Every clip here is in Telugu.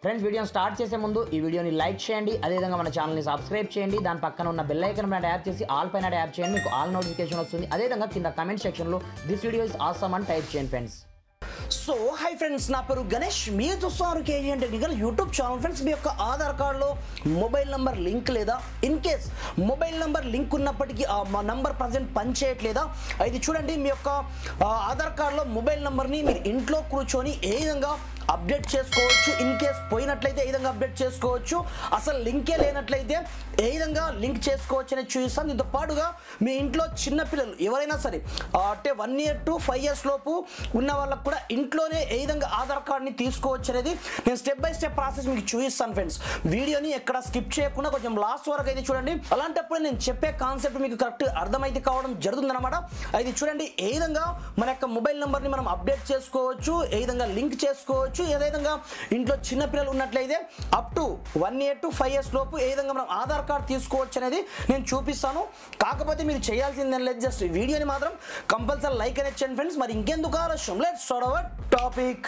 ఫ్రెండ్స్ వీడియోని స్టార్ట్ చేసే ముందు ఈ వీడియోని లైక్ చేయండి అదేవిధంగా మన ఛానల్ని సబ్స్క్రైబ్ చేయండి దాని పక్కన ఉన్న బెల్ ఐకన్ పైన ట్యాప్ చేసి ఆల్ పైన ట్యాప్ చేయండి మీకు ఆల్ నోటిఫికేషన్ వస్తుంది అదేవిధంగా కింద కమెంట్ సెక్షన్లో దిస్ వీడియో ఇస్ ఆసమ్ అని టైప్ చేయండి ఫ్రెండ్స్ సో హై ఫ్రెండ్స్ నా పేరు గణేష్ మీరు చూస్తున్నారు KGN technical YouTube channel friends మీ యొక్క ఆధార్ కార్డులో మొబైల్ నంబర్ లింక్ లేదా in case mobile number link ఉన్నప్పటికీ ఆ మా నంబర్ ప్రజెంట్ పనిచేయట్లేదా ఇది చూడండి మీ యొక్క ఆ, ఆధార్ కార్డులో మొబైల్ నంబర్ని మీరు ఇంట్లో కూర్చొని ఏ విధంగా అప్డేట్ చేసుకోవచ్చు ఇన్ కేస్ పోయినట్లయితే ఏ విధంగా అప్డేట్ చేసుకోవచ్చు అసలు లింకే లేనట్లయితే ఏ విధంగా లింక్ చేసుకోవచ్చు అనేది చూపిస్తాను దీంతో పాటుగా మీ ఇంట్లో చిన్న పిల్లలు ఎవరైనా సరే ఆ, అంటే one year to five years లోపు ఉన్న వాళ్ళకు కూడా ఇంట్లోనే ఏ విధంగా ఆధార్ కార్డ్ని తీసుకోవచ్చు అనేది నేను స్టెప్ బై స్టెప్ ప్రాసెస్ మీకు చూపిస్తాను ఫ్రెండ్స్ వీడియోని ఎక్కడ స్కిప్ చేయకుండా కొంచెం లాస్ట్ వరకు అయితే చూడండి అలాంటప్పుడు నేను చెప్పే కాన్సెప్ట్ మీకు కరెక్ట్ అర్థమైతే కావడం జరుగుతుంది అనమాట అది చూడండి ఏ విధంగా మన యొక్క మొబైల్ నెంబర్ని మనం అప్డేట్ చేసుకోవచ్చు ఏ విధంగా లింక్ చేసుకోవచ్చు ఏ విధంగా ఇంట్లో చిన్న పిల్లలు ఉన్నట్లయితే up to one year to five years లోపు ఏ విధంగా మనం ఆధార్ కార్డ్ తీసుకోవచ్చు అనేది నేను చూపిస్తాను కాకపోతే మీరు చేయాల్సింది ఏం లేదు జస్ట్ వీడియోని మాత్రం కంపల్సరీ లైక్ అనేది చేయండి ఫ్రెండ్స్ మరి ఇంకెందుకు ఆలస్యం let's start our topic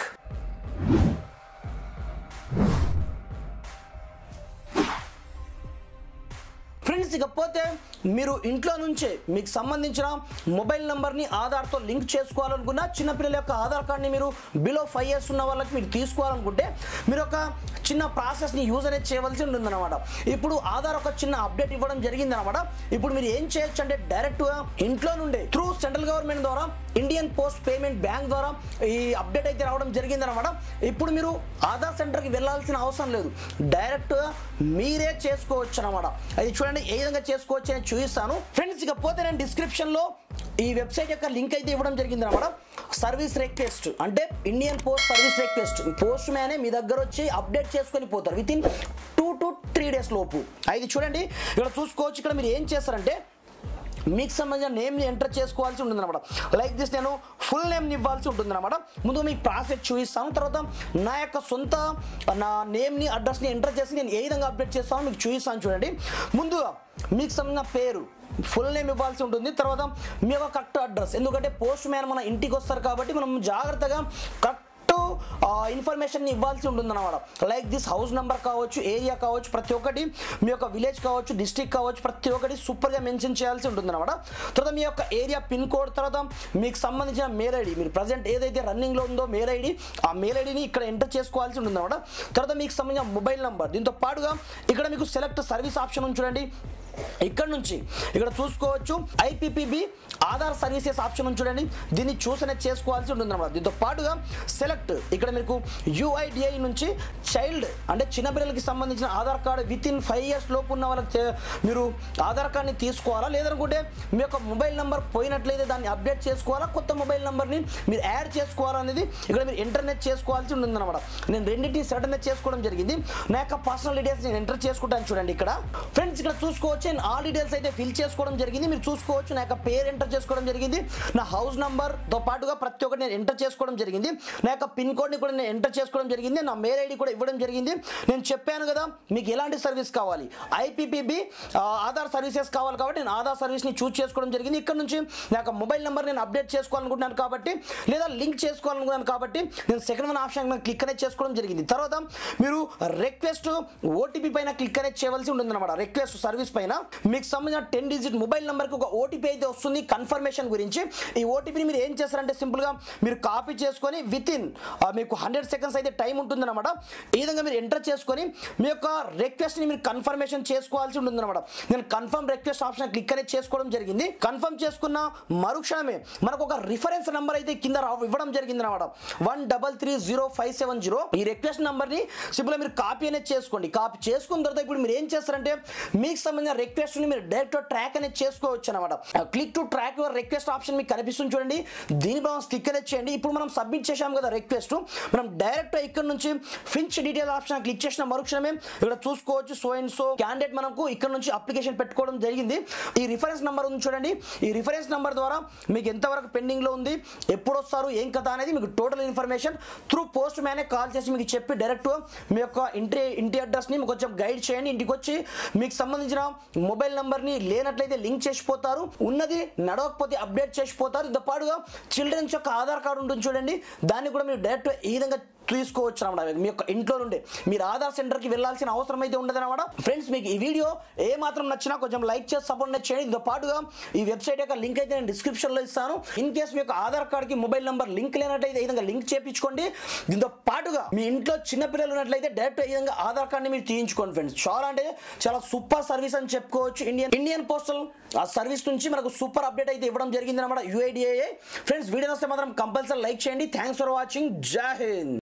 friends ఇకపోతే మీరు ఇంట్లో నుంచే మీకు సంబంధించిన మొబైల్ నెంబర్ని ఆధార్తో లింక్ చేసుకోవాలనుకున్నా చిన్నపిల్లల యొక్క ఆధార్ కార్డ్ని మీరు బిలో ఫైవ్ ఇయర్స్ ఉన్న వాళ్ళకి మీరు తీసుకోవాలనుకుంటే మీరు ఒక చిన్న ప్రాసెస్ని యూజ్ అనేది చేయవలసి ఉంటుందన్నమాట ఇప్పుడు ఆధార్ ఒక చిన్న అప్డేట్ ఇవ్వడం జరిగింది అనమాట ఇప్పుడు మీరు ఏం చేయొచ్చు అంటే డైరెక్ట్గా ఇంట్లో నుండే త్రూ సెంట్రల్ గవర్నమెంట్ ద్వారా ఇండియన్ పోస్ట్ పేమెంట్ బ్యాంక్ ద్వారా ఈ అప్డేట్ అయితే రావడం జరిగింది అనమాట ఇప్పుడు మీరు ఆధార్ సెంటర్కి వెళ్ళాల్సిన అవసరం లేదు డైరెక్ట్గా మీరే చేసుకోవచ్చు అనమాట అది చూడండి ఏ విధంగా చేసుకోవచ్చు అని చూపిస్తాను ఫ్రెండ్స్ ఇకపోతే నేను డిస్క్రిప్షన్లో ఈ వెబ్సైట్ యొక్క లింక్ అయితే ఇవ్వడం జరిగింది అనమాట సర్వీస్ రిక్వెస్ట్ అంటే ఇండియన్ పోస్ట్ సర్వీస్ రిక్వెస్ట్ పోస్ట్ మ్యానే మీ దగ్గర వచ్చి అప్డేట్ చేసుకొని పోతారు within two to three days లోపు అది చూడండి ఇక్కడ చూసుకోవచ్చు ఇక్కడ మీరు ఏం చేస్తారంటే మీకు సంబంధించిన నేమ్ని ఎంటర్ చేసుకోవాల్సి ఉంటుంది అనమాట లైక్ దిస్ నేను ఫుల్ నేమ్ని ఇవ్వాల్సి ఉంటుంది అనమాట ముందు మీకు ప్రాసెస్ చూపిస్తాను తర్వాత నా యొక్క సొంత నా నేమ్ని అడ్రస్ని ఎంటర్ చేసి నేను ఏ విధంగా అప్డేట్ చేస్తానో మీకు చూపిస్తాను చూడండి ముందుగా మీకు సంబంధించిన పేరు ఫుల్ నేమ్ ఇవ్వాల్సి ఉంటుంది తర్వాత మీ యొక్క కరెక్ట్ అడ్రస్ ఎందుకంటే పోస్ట్ మ్యాన్ మన ఇంటికి వస్తారు కాబట్టి మనం జాగ్రత్తగా కరెక్ట్ ఇన్ఫర్మేషన్ ఇవ్వాల్సి ఉంటుంది అనమాట లైక్ దిస్ హౌస్ నెంబర్ కావచ్చు ఏరియా కావచ్చు ప్రతి ఒక్కటి మీ యొక్క విలేజ్ కావచ్చు డిస్ట్రిక్ట్ కావచ్చు ప్రతి ఒక్కటి సూపర్గా మెన్షన్ చేయాల్సి ఉంటుంది అనమాట తర్వాత మీ యొక్క ఏరియా పిన్ కోడ్ తర్వాత మీకు సంబంధించిన మెయిల్ ఐడి మీరు ప్రజెంట్ ఏదైతే రన్నింగ్లో ఉందో మెయిల్ ఐడి ఆ మెయిల్ ఐడిని ఇక్కడ ఎంటర్ చేసుకోవాల్సి ఉంటుంది అనమాట తర్వాత మీకు సంబంధించిన మొబైల్ నెంబర్ దీంతో పాటుగా ఇక్కడ మీకు సెలెక్ట్ సర్వీస్ ఆప్షన్ ఉంది చూడండి ఇక్కడ నుంచి ఇక్కడ చూసుకోవచ్చు ఐపీపీబి ఆధార్ సర్వీసెస్ ఆప్షన్ ఉంది చూడండి దీన్ని చూస్ అనేది చేసుకోవాల్సి ఉంటుంది అనమాట దీంతో పాటుగా సెలెక్ట్ ఇక్కడ మీకు యూఐడిఐ నుంచి చైల్డ్ అంటే చిన్నపిల్లలకి సంబంధించిన Aadhaar card within five years లోపు ఉన్న వాళ్ళకి చే- మీరు ఆధార్ కార్డ్ని తీసుకోవాలా లేదనుకుంటే మీ యొక్క మొబైల్ నెంబర్ పోయినట్లయితే దాన్ని అప్డేట్ చేసుకోవాలా కొత్త మొబైల్ నెంబర్ని మీరు యాడ్ చేసుకోవాలా అనేది ఇక్కడ మీరు ఇంటర్నెట్ చేసుకోవాల్సి ఉంటుంది అనమాట నేను రెండింటిని సెట్ అనేది చేసుకోవడం జరిగింది నా యొక్క పర్సనల్ డీటెయిల్స్ నేను ఎంటర్ చేసుకుంటాను చూడండి ఇక్కడ ఫ్రెండ్స్ ఇక్కడ చూసుకోవచ్చు నేను ఆ డీటెయిల్స్ అయితే ఫిల్ చేసుకోవడం జరిగింది మీరు చూసుకోవచ్చు నా యొక్క పేరు ఎంటర్ చేసుకోవడం జరిగింది నా హౌస్ తో పాటుగా ప్రతి ఒక్కటి నేను ఎంటర్ చేసుకోవడం జరిగింది నా యొక్క పిన్ కోడ్ని కూడా నేను ఎంటర్ చేసుకోవడం జరిగింది నా మెయిల్ ఐడి కూడా ఇవ్వడం జరిగింది నేను చెప్పాను కదా మీకు ఎలాంటి సర్వీస్ కావాలి ఐపీపీబి ఆధార్ సర్వీసెస్ కావాలి కాబట్టి నేను ఆధార్ సర్వీస్ని చూస్ చేసుకోవడం జరిగింది ఇక్కడ నుంచి నా యొక్క మొబైల్ నెంబర్ నేను అప్డేట్ చేసుకోవాలనుకుంటున్నాను కాబట్టి లేదా లింక్ చేసుకోవాలనుకున్నాను కాబట్టి నేను సెకండ్ వన్ ఆప్షన్ మీద క్లిక్ అనేది చేసుకోవడం జరిగింది తర్వాత మీరు రిక్వెస్ట్ ఓటీపీ పైన క్లిక్ అనేది చేయవలసి ఉంటుంది అనమాట రిక్వెస్ట్ సర్వీస్ పైన మీకు సంబంధించిన టెన్ డిజిట్ మొబైల్ నెంబర్కి ఒక ఓటీపీ అయితే వస్తుంది కన్ఫర్మేషన్ గురించి ఈ ఓటీపీని మీరు ఏం చేస్తారంటే సింపుల్గా మీరు కాపీ చేసుకొని విత్ ఇన్ మీకు హండ్రెడ్ సెకండ్స్ అయితే టైం ఉంటుంది అనమాట ఈ విధంగా మీరు ఎంటర్ చేసుకొని మీ యొక్క రిక్వెస్ట్ని మీరు కన్ఫర్మేషన్ చేసుకోవాల్సి ఉంటుంది అనమాట నేను కన్ఫర్మ్ రిక్వెస్ట్ ఆప్షన్ క్లిక్ అనేది చేసుకోవడం జరిగింది కన్ఫర్మ్ చేసుకున్న మరుక్షణమే మనకు ఒక రిఫరెన్స్ నెంబర్ అయితే కింద రా- ఇవ్వడం జరిగింది అనమాట one double three zero five seven zero ఈ రిక్వెస్ట్ నెంబర్ని సింపుల్గా మీరు కాపీ అనేది చేసుకోండి కాపీ చేసుకున్న తర్వాత ఇప్పుడు మీరు ఏం చేస్తారంటే మీకు సంబంధించిన రిక్వెస్ట్ని మీరు డైరెక్ట్ ట్రాక్ అనేది చేసుకోవచ్చు అనమాట click to track your request option మీకు కనిపిస్తుంది చూడండి దీనిపై మనం క్లిక్ అనేది చేయండి ఇప్పుడు మనం సబ్మిట్ చేశాం కదా రిక్వెస్ట్ మనం డైరెక్ట్ ఇక్కడ నుంచి ఫిన్స్ డీటెయిల్ ఆప్షన్ క్లిక్ చేసిన మరుక్షణమే ఇక్కడ చూసుకోవచ్చు సో అండ్ సో క్యాండిడేట్ మనకు ఇక్కడ నుంచి అప్లికేషన్ పెట్టుకోవడం జరిగింది ఈ రిఫరెన్స్ నెంబర్ ఉంది చూడండి ఈ రిఫరెన్స్ నెంబర్ ద్వారా మీకు ఎంతవరకు పెండింగ్ లో ఉంది ఎప్పుడు వస్తారు ఏం కథ అనేది మీకు టోటల్ ఇన్ఫర్మేషన్ త్రూ పోస్ట్ మ్యానే కాల్ చేసి మీకు చెప్పి డైరెక్ట్ మీ యొక్క ఇంటి ఇంటి అడ్రస్ ని మీకు కొంచెం గైడ్ చేయండి ఇంటికి వచ్చి మీకు సంబంధించిన మొబైల్ నెంబర్ ని లేనట్లయితే లింక్ చేసిపోతారు ఉన్నది నడవకపోతే అప్డేట్ చేసిపోతారు దీంతో పాటుగా చిల్డ్రన్స్ యొక్క ఆధార్ కార్డు ఉంటుంది చూడండి దాన్ని కూడా మీరు డైరెక్ట్ ఈ విధంగా తీసుకోవచ్చు అనమాట మీ యొక్క ఇంట్లో నుండి మీరు ఆధార్ సెంటర్కి వెళ్ళాల్సిన అవసరం అయితే ఉండదు అనమాట ఫ్రెండ్స్ మీకు ఈ వీడియో ఏ మాత్రం నచ్చినా కొంచెం లైక్ చేసి సపోర్ట్ చేయండి దీంతో పాటుగా ఈ వెబ్సైట్ యొక్క లింక్ అయితే నేను డిస్క్రిప్షన్లో ఇస్తాను ఇన్ కేస్ మీ యొక్క ఆధార్ కార్డ్కి మొబైల్ నెంబర్ లింక్ లేనట్లయితే ఈ విధంగా లింక్ చేయించుకోండి దీంతో పాటుగా మీ ఇంట్లో చిన్న పిల్లలు ఉన్నట్లయితే డైరెక్ట్ ఈ విధంగా ఆధార్ కార్డ్ని మీరు తీయించుకోండి ఫ్రెండ్స్ చాలా అంటే చాలా సూపర్ సర్వీస్ అని చెప్పుకోవచ్చు ఇండియన్ ఇండియన్ పోస్టల్ ఆ సర్వీస్ నుంచి మనకు సూపర్ అప్డేట్ అయితే ఇవ్వడం జరిగింది అనమాట యూఐడిఏ ఫ్రెండ్స్ వీడియో వస్తే మాత్రం కంపల్సరీ లైక్ చేయండి థ్యాంక్స్ ఫర్ వాచింగ్ జై హింద్